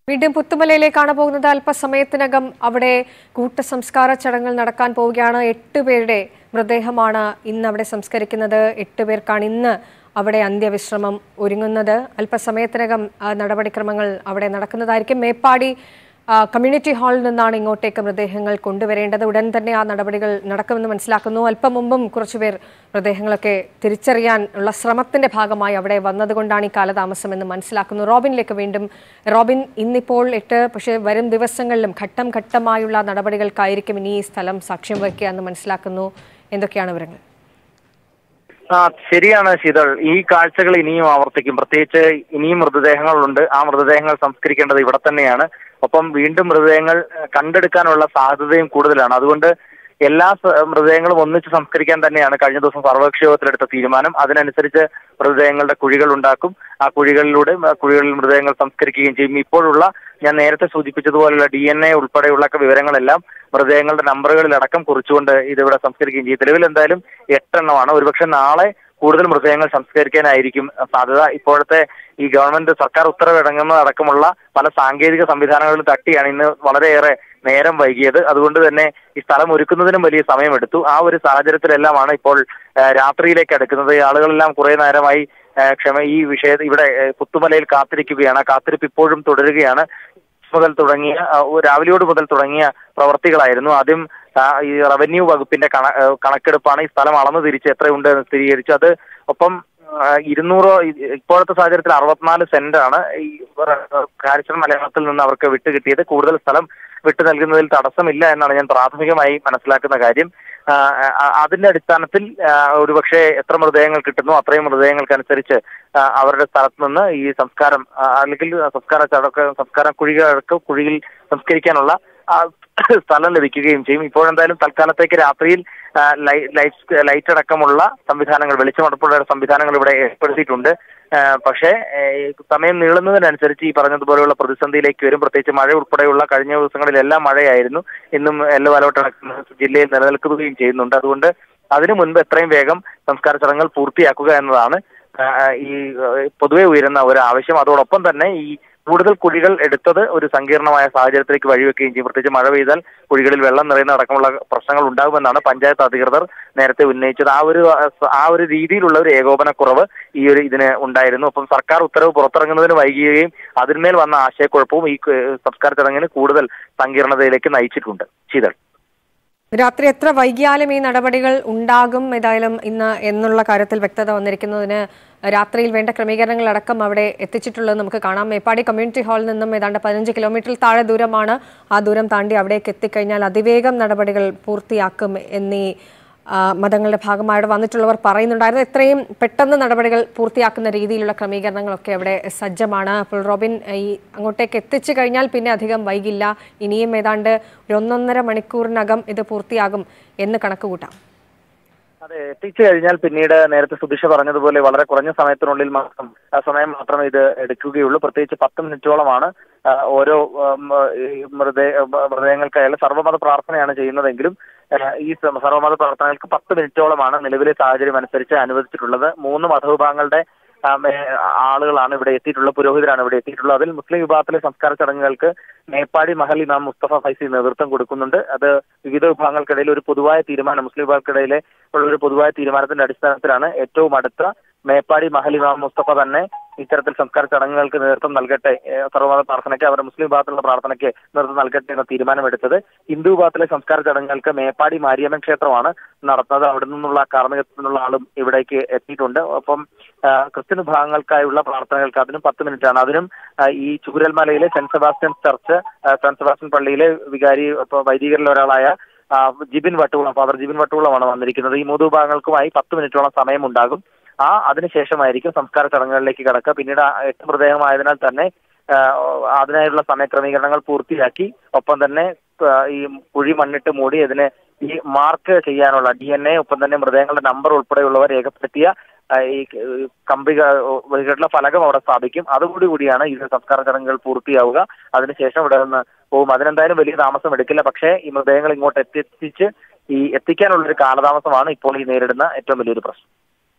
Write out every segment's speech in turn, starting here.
വീണ്ടും പുത്തുമലയിലേക്കാണ് പോകുന്നത് അല്പസമയത്തിനകം അവിടെ കൂട്ടസംസ്കാര ചടങ്ങുകൾ നടക്കാൻ പോവുകയാണ് എട്ട് പേരുടെ മൃതദേഹമാണ് ഇന്ന് അവിടെ സംസ്കരിക്കുന്നത് എട്ട് പേർക്കാണ് ഇന്ന് അവിടെ അന്ത്യവിശ്രമം ഒരുങ്ങുന്നത് അല്പസമയത്തിനകം ആ, നടപടിക്രമങ്ങൾ അവിടെ നടക്കുന്നതായിരിക്കും മേപ്പാടി ആ, കമ്മ്യൂണിറ്റി ഹാളിൽ നിന്നാണ് ഇങ്ങോട്ടേക്ക് മൃതദേഹങ്ങൾ കൊണ്ടുവരേണ്ടത് ഉടൻ തന്നെ ആ നടപടികൾ നടക്കുമെന്ന് മനസ്സിലാക്കുന്നു അല്പം മുമ്പും കുറച്ചുപേർ മൃതദേഹങ്ങളൊക്കെ തിരിച്ചറിയാൻ ഉള്ള ശ്രമത്തിന്റെ ഭാഗമായി അവിടെ വന്നതുകൊണ്ടാണ് ഈ കാലതാമസം എന്ന് മനസ്സിലാക്കുന്നു റോബിനിലേക്ക് വീണ്ടും റോബിൻ ഇന്നിപ്പോൾ എട്ട് പക്ഷേ വരും ദിവസങ്ങളിലും ഘട്ടം ഘട്ടമായുള്ള നടപടികൾക്കായിരിക്കും ഇനി ഈ സ്ഥലം സാക്ഷ്യം വയ്ക്കുക എന്ന് മനസ്സിലാക്കുന്നു എന്തൊക്കെയാണ് വിവരങ്ങൾ ആ ശരിയാണ് ശീതൾ ഈ കാഴ്ചകൾ ഇനിയും ആവർത്തിക്കും പ്രത്യേകിച്ച് ഇനിയും മൃതദേഹങ്ങളുണ്ട് ആ മൃതദേഹങ്ങൾ സംസ്കരിക്കേണ്ടത് ഇവിടെ തന്നെയാണ് ഒപ്പം വീണ്ടും മൃതദേഹങ്ങൾ ഏഹ്, കണ്ടെടുക്കാനുള്ള സാധ്യതയും കൂടുതലാണ് അതുകൊണ്ട് എല്ലാ സ- മൃതദേഹങ്ങളും ഒന്നിച്ച് സംസ്കരിക്കാൻ തന്നെയാണ് കഴിഞ്ഞ ദിവസം സർവകക്ഷി യോഗത്തിലെടുത്ത തീരുമാനം അതിനനുസരിച്ച് മൃതദേഹങ്ങളുടെ കുഴികൾ ഉണ്ടാക്കും ആ കുഴികളിലൂടെ ആ കുഴികളിൽ മൃതദേഹങ്ങൾ സംസ്കരിക്കുകയും ചെയ്യും ഇപ്പോഴുള്ള ഞാൻ നേരത്തെ സൂചിപ്പിച്ചതുപോലുള്ള ഡി എൻ എ ഉൾപ്പെടെയുള്ള ഒക്കെ വിവരങ്ങളെല്ലാം മൃതദേഹങ്ങളുടെ നമ്പറുകളിലടക്കം കുറിച്ചുകൊണ്ട് ഇതിവിടെ സംസ്കരിക്കുകയും ചെയ്യും നിലവിൽ എന്തായാലും എട്ടെണ്ണമാണ് ഒരുപക്ഷെ നാളെ കൂടുതൽ മൃതദേഹങ്ങൾ സംസ്കരിക്കാനായിരിക്കും സാധ്യത ഇപ്പോഴത്തെ ഈ ഗവൺമെന്റ് സർക്കാർ ഉത്തരവിറങ്ങുന്നതടക്കമുള്ള പല സാങ്കേതിക സംവിധാനങ്ങളിലും തട്ടിയാണ് ഇന്ന് വളരെയേറെ നേരം വൈകിയത് അതുകൊണ്ട് തന്നെ ഈ സ്ഥലം ഒരുക്കുന്നതിനും വലിയ സമയമെടുത്തു ആ ഒരു സാഹചര്യത്തിലെല്ലാമാണ് ഇപ്പോൾ ആ, രാത്രിയിലേക്ക് അടുക്കുന്നത് ഈ ആളുകളെല്ലാം കുറെ നേരമായി ആ, ക്ഷമ ഈ വിഷയത്തിൽ ഇവിടെ ആ, പുത്തുമലയിൽ കാത്തിരിക്കുകയാണ് ആ കാത്തിരിപ്പ് ഇപ്പോഴും തുടരുകയാണ് മുതൽ തുടങ്ങിയ ആ, ഒരു രാവിലെയോട് മുതൽ തുടങ്ങിയ പ്രവർത്തികളായിരുന്നു ആദ്യം ആ, ഈ റവന്യൂ വകുപ്പിന്റെ കണ ആ, കണക്കെടുപ്പാണ് ഈ സ്ഥലം അളന്നു തിരിച്ച് എത്രയുണ്ട് എന്ന് സ്ഥിരീകരിച്ചു അത് ഒപ്പം ആ, ഇരുന്നൂറ് ഇ- ഇപ്പോഴത്തെ സാഹചര്യത്തിൽ അറുപത്തിനാല് സെന്റ് ആണ് ഈ കാരിച്ചൽ മലയാളത്തിൽ നിന്ന് അവർക്ക് വിട്ട് കിട്ടിയത് കൂടുതൽ സ്ഥലം വിട്ടു നൽകുന്നതിൽ തടസ്സമില്ല എന്നാണ് ഞാൻ പ്രാഥമികമായി മനസ്സിലാക്കുന്ന കാര്യം ആ, ആ, അതിന്റെ അടിസ്ഥാനത്തിൽ ആ, ഒരുപക്ഷെ എത്ര മൃതദേഹങ്ങൾ കിട്ടുന്നു അത്രയും മൃതദേഹങ്ങൾക്കനുസരിച്ച് ആ, അവരുടെ സ്ഥലത്ത് നിന്ന് ഈ സംസ്കാരം ആ, അല്ലെങ്കിൽ സംസ്കാര ചടക്ക് സംസ്കാര കുഴികൾക്ക് കുഴിയിൽ സംസ്കരിക്കാനുള്ള ആ, സ്ഥലം ലഭിക്കുകയും ചെയ്യും ഇപ്പോഴെന്തായാലും തൽക്കാലത്തേക്ക് രാത്രിയിൽ ആ, ലൈ- ലൈറ്റ് ലൈറ്റ് അടക്കമുള്ള സംവിധാനങ്ങൾ വെളിച്ചമടപ്പുള്ള സംവിധാനങ്ങൾ ഇവിടെ ഏർപ്പെടുത്തിയിട്ടുണ്ട് ആ, പക്ഷേ ഏ, സമയം നീളുന്നതിനനുസരിച്ച് ഈ പറഞ്ഞതുപോലെയുള്ള പ്രതിസന്ധിയിലേക്ക് വരും പ്രത്യേകിച്ച് മഴ ഉൾപ്പെടെയുള്ള കഴിഞ്ഞ ദിവസങ്ങളിലെല്ലാം മഴയായിരുന്നു ഇന്നും യെല്ലോ അലോട്ട് അടക്കുന്ന ജില്ലയിൽ നിലനിൽക്കുകയും ചെയ്യുന്നുണ്ട് അതുകൊണ്ട് അതിനു മുൻപ് എത്രയും വേഗം സംസ്കാര ചടങ്ങുകൾ പൂർത്തിയാക്കുക എന്നതാണ് ആ, ഈ ആ, പൊതുവെ ഉയരുന്ന ഒരു ആവശ്യം അതോടൊപ്പം തന്നെ ഈ കൂടുതൽ കുഴികൾ എടുത്തത് ഒരു സങ്കീർണമായ സാഹചര്യത്തിലേക്ക് വഴിവെക്കുകയും ചെയ്യും പ്രത്യേകിച്ച് മഴ പെയ്താൽ കുഴികളിൽ വെള്ളം നിറയുന്ന അടക്കമുള്ള പ്രശ്നങ്ങൾ ഉണ്ടാകുമെന്നാണ് പഞ്ചായത്ത് അധികൃതർ നേരത്തെ ഉന്നയിച്ചത് ആ ഒരു ആ ഒരു രീതിയിലുള്ള ഒരു ഏകോപനക്കുറവ് ഈ ഒരു ഇതിന് ഉണ്ടായിരുന്നു അപ്പം സർക്കാർ ഉത്തരവ് പുറത്തിറങ്ങുന്നതിന് വൈകുകയും അതിന്മേൽ വന്ന ആശയക്കുഴപ്പവും ഈ ഏഹ്, സംസ്കാര ചടങ്ങിന് കൂടുതൽ സങ്കീർണതയിലേക്ക് നയിച്ചിട്ടുണ്ട് ശീതൾ രാത്രി എത്ര വൈകിയാലും ഈ നടപടികൾ ഉണ്ടാകും ഏതായാലും ഇന്ന് എന്നുള്ള കാര്യത്തിൽ വ്യക്തത വന്നിരിക്കുന്നതിന് രാത്രിയിൽ വേണ്ട ക്രമീകരണങ്ങൾ അടക്കം അവിടെ എത്തിച്ചിട്ടുള്ളത് നമുക്ക് കാണാം മേപ്പാടി കമ്മ്യൂണിറ്റി ഹാളിൽ നിന്നും ഏതാണ്ട് പതിനഞ്ച് കിലോമീറ്ററിൽ താഴെ ദൂരമാണ് ആ ദൂരം താണ്ടി അവിടേക്ക് എത്തിക്കഴിഞ്ഞാൽ അതിവേഗം നടപടികൾ പൂർത്തിയാക്കും എന്നീ ആ, മതങ്ങളുടെ ഭാഗമായി അവിടെ വന്നിട്ടുള്ളവർ പറയുന്നുണ്ടായിരുന്നു എത്രയും പെട്ടെന്ന് നടപടികൾ പൂർത്തിയാക്കുന്ന രീതിയിലുള്ള ക്രമീകരണങ്ങളൊക്കെ അവിടെ സജ്ജമാണ് അപ്പോൾ റോബിൻ ഈ അങ്ങോട്ടേക്ക് എത്തിച്ചു കഴിഞ്ഞാൽ പിന്നെ അധികം വൈകില്ല ഇനിയും ഏതാണ്ട് ഒരു ഒന്നൊന്നര മണിക്കൂറിനകം ഇത് പൂർത്തിയാകും എന്ന് കണക്ക് കൂട്ടാം അതെ എത്തിച്ചു കഴിഞ്ഞാൽ പിന്നീട് നേരത്തെ സുധിഷ പറഞ്ഞതുപോലെ വളരെ കുറഞ്ഞ സമയത്തിനുള്ളിൽ മാത്രം ആ സമയം മാത്രമേ ഇത് എടുക്കുകയുള്ളൂ പ്രത്യേകിച്ച് പത്ത് മിനിറ്റോളമാണ് ആ, ഓരോ ഉം, ഈ മൃതേ മൃതദേഹങ്ങൾക്കായാലും സർവ്വമത പ്രാർത്ഥനയാണ് ചെയ്യുന്നതെങ്കിലും ആ, ഈ സ- സർവ്വമത പ്രാർത്ഥനകൾക്ക് പത്ത് മിനിറ്റോളമാണ് നിലവിലെ സാഹചര്യം അനുസരിച്ച് അനുവദിച്ചിട്ടുള്ളത് മൂന്ന് മതവിഭാഗങ്ങളുടെ ആ, മേ- ആളുകളാണ് ഇവിടെ എത്തിയിട്ടുള്ളത് പുരോഹിതരാണ് ഇവിടെ എത്തിയിട്ടുള്ളത് അതിൽ മുസ്ലിം വിഭാഗത്തിലെ സംസ്കാര ചടങ്ങുകൾക്ക് മേപ്പാടി മഹൽ ഇമാം മുസ്തഫ ഫൈസി നേതൃത്വം കൊടുക്കുന്നുണ്ട് അത് വിവിധ വിഭാഗങ്ങൾക്കിടയിൽ ഒരു പൊതുവായ തീരുമാനം മുസ്ലിം വിഭാഗങ്ങൾക്കിടയിലെ ഉള്ള ഒരു പൊതുവായ തീരുമാനത്തിന്റെ അടിസ്ഥാനത്തിലാണ് ഏറ്റവും അടുത്ത മേപ്പാടി മഹൽ ഇമാം മുസ്തഫ തന്നെ ഇത്തരത്തിൽ സംസ്കാര ചടങ്ങുകൾക്ക് നേതൃത്വം നൽകട്ടെ ഏഹ് സർവ്വമത പ്രാർത്ഥനയ്ക്ക് അവരുടെ മുസ്ലിം വിഭാഗത്തിലുള്ള പ്രാർത്ഥനയ്ക്ക് നേതൃത്വം നൽകട്ടെ എന്ന തീരുമാനമെടുത്തത് ഹിന്ദു വിഭാഗത്തിലെ സംസ്കാര ചടങ്ങുകൾക്ക് മേപ്പാടി മാരിയമ്മൻ ക്ഷേത്രമാണ് നടത്തുന്നത് അവിടെ നിന്നുള്ള കാർമ്മികത്തിനുള്ള ആളും ഇവിടേക്ക് എത്തിയിട്ടുണ്ട് ഒപ്പം ആ, ക്രിസ്ത്യൻ വിഭാഗങ്ങൾക്കായുള്ള പ്രാർത്ഥനകൾക്ക് അതിനും പത്ത് മിനിറ്റ് ആണ് അതിനും ആ, ഈ ചൂരൽമലയിലെ സെന്റ് സെബാസ്റ്റ്യൻ ചർച്ച് ആ, സെന്റ് സെബാസ്റ്റ്യൻ പള്ളിയിലെ വികാരി ഇപ്പൊ വൈദികരിൽ ഒരാളായ ആ, ജിബിൻ വട്ടുകുളം ഫാദർ ജിബിൻ വട്ടുകുളമാണ് വന്നിരിക്കുന്നത് ഈ മൂന്ന് വിഭാഗങ്ങൾക്കുമായി പത്ത് മിനിറ്റോളം സമയമുണ്ടാകും ആ അതിനുശേഷമായിരിക്കും സംസ്കാര ചടങ്ങുകളിലേക്ക് കടക്കുക പിന്നീട് ആ എട്ട് മൃതദേഹമായതിനാൽ തന്നെ ആ, അതിനായുള്ള സമയക്രമീകരണങ്ങൾ പൂർത്തിയാക്കി ഒപ്പം തന്നെ ആ, ഈ കുഴി മണ്ണിട്ട് മൂടി അതിന് ഈ മാർക്ക് ചെയ്യാനുള്ള ഡി എൻ എ ഒപ്പം തന്നെ മൃതദേഹങ്ങളുടെ നമ്പർ ഉൾപ്പെടെയുള്ളവ രേഖപ്പെടുത്തിയ ആ, ഈ കമ്പിക വഴികളുടെ ഫലകം അവിടെ സ്ഥാപിക്കും അതുകൂടി കൂടിയാണ് ഈ സംസ്കാര ചടങ്ങുകൾ പൂർത്തിയാവുക അതിനുശേഷം ഇവിടെ നിന്ന് പോകും അതിനെന്തായാലും വലിയ താമസം എടുക്കില്ല പക്ഷേ ഈ മൃതദേഹങ്ങൾ ഇങ്ങോട്ട് എത്തിച്ച് ഈ എത്തിക്കാനുള്ള ഒരു കാലതാമസമാണ് ഇപ്പോൾ ഈ നേരിടുന്ന ഏറ്റവും വലിയൊരു പ്രശ്നം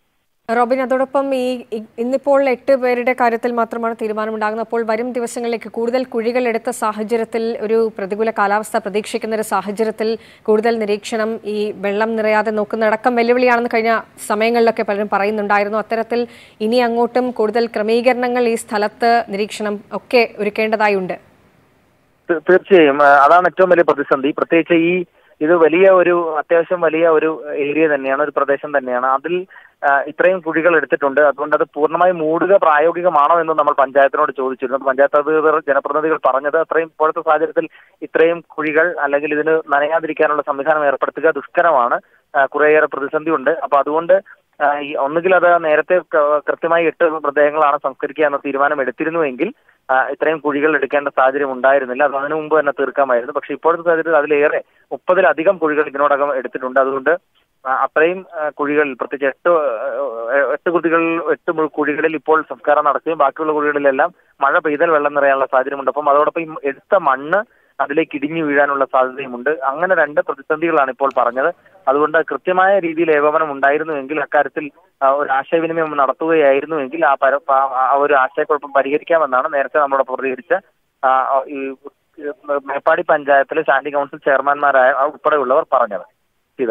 റോബിൻ അതോടൊപ്പം ഈ ഇ- ഇന്നിപ്പോൾ എട്ട് പേരുടെ കാര്യത്തിൽ മാത്രമാണ് തീരുമാനമുണ്ടാകുന്നത് അപ്പോൾ വരും ദിവസങ്ങളിലേക്ക് കൂടുതൽ കുഴികൾ എടുത്ത സാഹചര്യത്തിൽ ഒരു പ്രതികൂല കാലാവസ്ഥ പ്രതീക്ഷിക്കുന്ന ഒരു സാഹചര്യത്തിൽ കൂടുതൽ നിരീക്ഷണം ഈ വെള്ളം നിറയാതെ നോക്കുന്നതടക്കം വെല്ലുവിളിയാണെന്ന് കഴിഞ്ഞ സമയങ്ങളിലൊക്കെ പലരും പറയുന്നുണ്ടായിരുന്നു അത്തരത്തിൽ ഇനി അങ്ങോട്ടും കൂടുതൽ ക്രമീകരണങ്ങൾ ഈ സ്ഥലത്ത് നിരീക്ഷണം ഒക്കെ ഒരുക്കേണ്ടതായി ഉണ്ട് തീ- തീർച്ചയായും ആ, അതാണ് ഏറ്റവും വലിയ പ്രതിസന്ധി പ്രത്യേകിച്ച് ഈ ഇത് വലിയ ഒരു അത്യാവശ്യം വലിയ ഒരു ഏരിയ തന്നെയാണ് ഒരു പ്രദേശം തന്നെയാണ് അതിൽ ആ, ഇത്രയും കുഴികൾ എടുത്തിട്ടുണ്ട് അതുകൊണ്ട് അത് പൂർണ്ണമായി മൂടുക പ്രായോഗികമാണോ എന്ന് നമ്മൾ പഞ്ചായത്തിനോട് ചോദിച്ചിരുന്നു അപ്പോൾ പഞ്ചായത്ത് അധികൃതർ ജനപ്രതിനിധികൾ പറഞ്ഞത് അത്രയും ഇപ്പോഴത്തെ സാഹചര്യത്തിൽ ഇത്രയും കുഴികൾ അല്ലെങ്കിൽ ഇതിന് നനയാതിരിക്കാനുള്ള സംവിധാനം ഏർപ്പെടുത്തുക ദുഷ്കരമാണ് ആ, കുറേയേറെ പ്രതിസന്ധി ഉണ്ട് അപ്പൊ അതുകൊണ്ട് ആ, ഈ ഒന്നുകിൽ അത് നേരത്തെ ക- കൃത്യമായി എട്ട് മൃതദേഹങ്ങളാണ് സംസ്കരിക്കുക എന്ന തീരുമാനം എടുത്തിരുന്നുവെങ്കിൽ ആ, ഇത്രയും കുഴികൾ എടുക്കേണ്ട സാഹചര്യം ഉണ്ടായിരുന്നില്ല അത് അതിനു മുമ്പ് തന്നെ തീർക്കാമായിരുന്നു പക്ഷെ ഇപ്പോഴത്തെ സാഹചര്യത്തിൽ അതിലേറെ മുപ്പതിലധികം കുഴികൾ ഇതിനോടകം എടുത്തിട്ടുണ്ട് അതുകൊണ്ട് ആ, അത്രയും ആ, കുഴികളിൽ പ്രത്യേകിച്ച് എട്ട് ആ, എട്ട് കുഴികൾ എട്ട് മു- കുഴികളിൽ ഇപ്പോൾ സംസ്കാരം നടക്കുകയും ബാക്കിയുള്ള കുഴികളിലെല്ലാം മഴ പെയ്താൽ വെള്ളം നിറയാനുള്ള സാഹചര്യമുണ്ട് അപ്പം അതോടൊപ്പം ഈ എടുത്ത മണ്ണ് അതിലേക്ക് ഇടിഞ്ഞു വീഴാനുള്ള സാധ്യതയുമുണ്ട് അങ്ങനെ രണ്ട് പ്രതിസന്ധികളാണ് ഇപ്പോൾ പറഞ്ഞത് അതുകൊണ്ട് കൃത്യമായ രീതിയിൽ ഏകോപനം ഉണ്ടായിരുന്നുവെങ്കിൽ അക്കാര്യത്തിൽ ആ, ഒരു ആശയവിനിമയം നടത്തുകയായിരുന്നുവെങ്കിൽ ആ പര ആ- ആ ഒരു ആശയക്കുഴപ്പം പരിഹരിക്കാമെന്നാണ് നേരത്തെ നമ്മളോട് പ്രതികരിച്ച ആ, ഈ മേപ്പാടി പഞ്ചായത്തിലെ സ്റ്റാൻഡിംഗ് കൗൺസിൽ ചെയർമാൻമാരായ ഉൾപ്പെടെയുള്ളവർ പറഞ്ഞത് ഇത്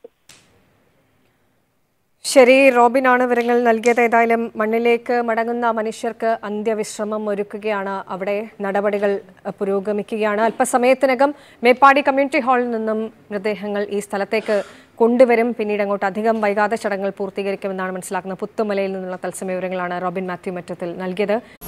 ശരി റോബിനാണ് വിവരങ്ങൾ നൽകിയത് ഏതായാലും മണ്ണിലേക്ക് മടങ്ങുന്ന മനുഷ്യർക്ക് അന്ത്യവിശ്രമം ഒരുക്കുകയാണ് അവിടെ നടപടികൾ അഹ്, പുരോഗമിക്കുകയാണ് അല്പസമയത്തിനകം മേപ്പാടി കമ്മ്യൂണിറ്റി ഹാളിൽ നിന്നും മൃതദേഹങ്ങൾ ഈ സ്ഥലത്തേക്ക് കൊണ്ടുവരും പിന്നീട് അങ്ങോട്ട് അധികം വൈകാതെ ചടങ്ങുകൾ പൂർത്തീകരിക്കുമെന്നാണ് മനസ്സിലാക്കുന്നത് പുത്തുമലയിൽ നിന്നുള്ള തത്സമയ വിവരങ്ങളാണ് റോബിൻ മാത്യു മറ്റത്തിൽ നൽകിയത്